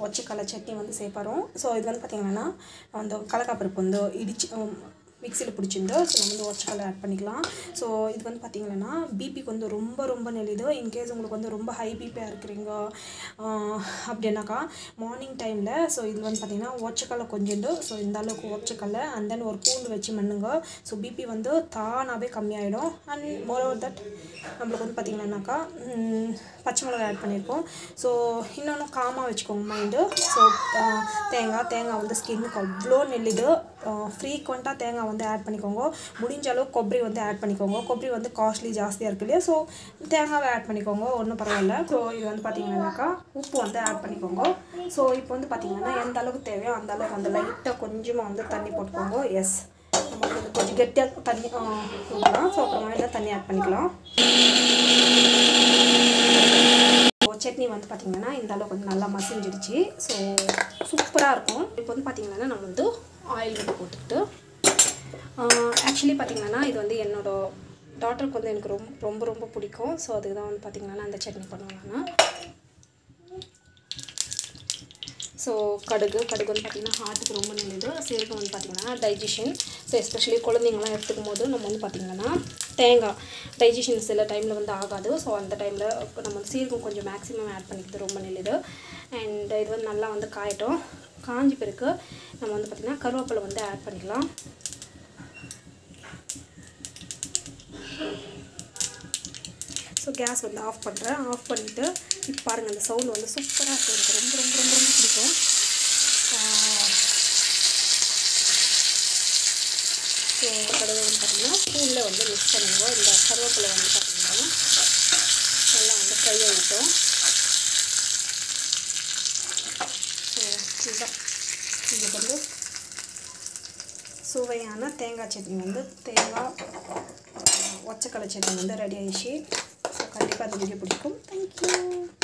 ஒச்சக்கடலை சட்னி வந்து சேர்ப்பறோம் ஸோ இது வந்து பார்த்திங்கன்னா அந்த கடலக்காப்பருப்பு வந்து இடிச்சு மிக்சியில் பிடிச்சிருந்தோ ஸோ நம்ம வந்து ஒச்சக்கடலை ஆட் பண்ணிக்கலாம் ஸோ இது வந்து பார்த்திங்கன்னா பிபிக்கு வந்து ரொம்ப ரொம்ப நெளிது இன்கேஸ் உங்களுக்கு வந்து ரொம்ப ஹை பிபியாக இருக்கிறீங்க ஆஹ் அப்படின்னாக்கா மார்னிங் டைமில் ஸோ இது வந்து பார்த்திங்கன்னா ஒச்சக்கடலை கொஞ்சோண்டு ஸோ இந்த அளவுக்கு ஒச்சக்கடலை அண்ட் தென் ஒரு பூண்டு வச்சு மண்ணுங்க ஸோ பிபி வந்து தானாகவே கம்மியாயிடும் அண்ட் மோர் ஓவர் தட் நம்மளுக்கு வந்து பார்த்திங்கன்னாக்கா ம், பச்சை மிளகாய் ஆட் பண்ணியிருக்கோம் ஸோ இன்னொன்று காமாக வச்சுக்கோங்க மைண்டு ஸோ தேங்காய் தேங்காய் வந்து ஸ்கின்னுக்கு அவ்வளோ நெல்லுது ஃப்ரீக்வெண்ட்டாக தேங்காய் வந்து ஆட் பண்ணிக்கோங்க முடிஞ்ச அளவு கொಬ್ಬರಿ வந்து ஆட் பண்ணிக்கோங்க கொಬ್ಬரி வந்து காஸ்ட்லி ஜாஸ்தியாக இருக்கு இல்லையா ஸோ தேங்காவை ஆட் பண்ணிக்கோங்க ஒன்றும் பரவாயில்ல ஸோ இது வந்து பார்த்தீங்கன்னாக்கா உப்பு வந்து ஆட் பண்ணிக்கோங்க ஸோ இப்போ வந்து பார்த்தீங்கன்னா எந்த அளவுக்கு தேவையோ அந்த அளவுக்கு வந்து லைட்டாக கொஞ்சமாக வந்து தண்ணி போட்டுக்கோங்க எஸ் நம்ம வந்து கொஞ்சம் கெட்டியாக தண்ணி ஊற்றலாம் ஸோ அப்புறமா என்ன தண்ணி ஆட் பண்ணிக்கலாம் இப்போ சட்னி வந்து பார்த்திங்கன்னா இந்த அளவுக்கு வந்து நல்லா மசிஞ்சிடுச்சு ஸோ சூப்பராக இருக்கும் இப்போ வந்து பார்த்திங்கன்னா நம்ம வந்து ஆயில் வந்து போட்டுக்கிட்டு ஆக்சுவலி பார்த்திங்கன்னா இது வந்து என்னோட டாட்டருக்கு வந்து எனக்கு ரொம்ப ரொம்ப ரொம்ப பிடிக்கும் ஸோ அதுக்கு தான் வந்து பார்த்திங்கன்னா அந்த சட்னி பண்ணுவேன் நான் ஸோ கடுகு கடுகு வந்து பார்த்திங்கன்னா ஹார்ட்டுக்கு ரொம்ப நல்லது சீரகம் வந்து பார்த்திங்கன்னா டைஜஷன் ஸோ எஸ்பெஷலி குழந்தைங்களாம் எடுத்துக்கும் போது நம்ம வந்து பார்த்திங்கன்னா தேங்காய் டைஜஷன் சில டைமில் வந்து ஆகாது ஸோ அந்த டைமில் நம்ம வந்து சீரகம் கொஞ்சம் மேக்ஸிமம் ஆட் பண்ணிக்கிறது ரொம்ப நல்லது அண்ட் இது வந்து நல்லா வந்து காயட்டும் காஞ்சி பிறகு நம்ம வந்து பார்த்திங்கன்னா கருவேப்பிலை வந்து ஆட் பண்ணிக்கலாம் ஸோ கேஸ் வந்து ஆஃப் பண்ணுறேன் ஆஃப் பண்ணிவிட்டு இப்போ பாருங்கள் அந்த சவுண்ட் வந்து சூப்பராக இருக்கும் எனக்கு ரொம்ப ரொம்ப ரொம்ப ரொம்ப பிடிக்கும் ஸோ கடுகு வந்து பார்த்திங்கன்னா ஸ்பூனில் வந்து மிக்ஸ் பண்ணுவோம் இந்த கருவேப்பிலை வந்து பார்த்திங்கன்னா நல்லா வந்து ஃப்ரை ஆகிட்டோம் ஸோ இதுதான் இது வந்து சுவையான தேங்காய் சட்னி வந்து தேங்காய் ஒச்சக்கடலை சட்னி வந்து ரெடி ஆயிடுச்சு ஸோ கண்டிப்பாக அந்த வீடியோ பிடிக்கும் தேங்க்யூ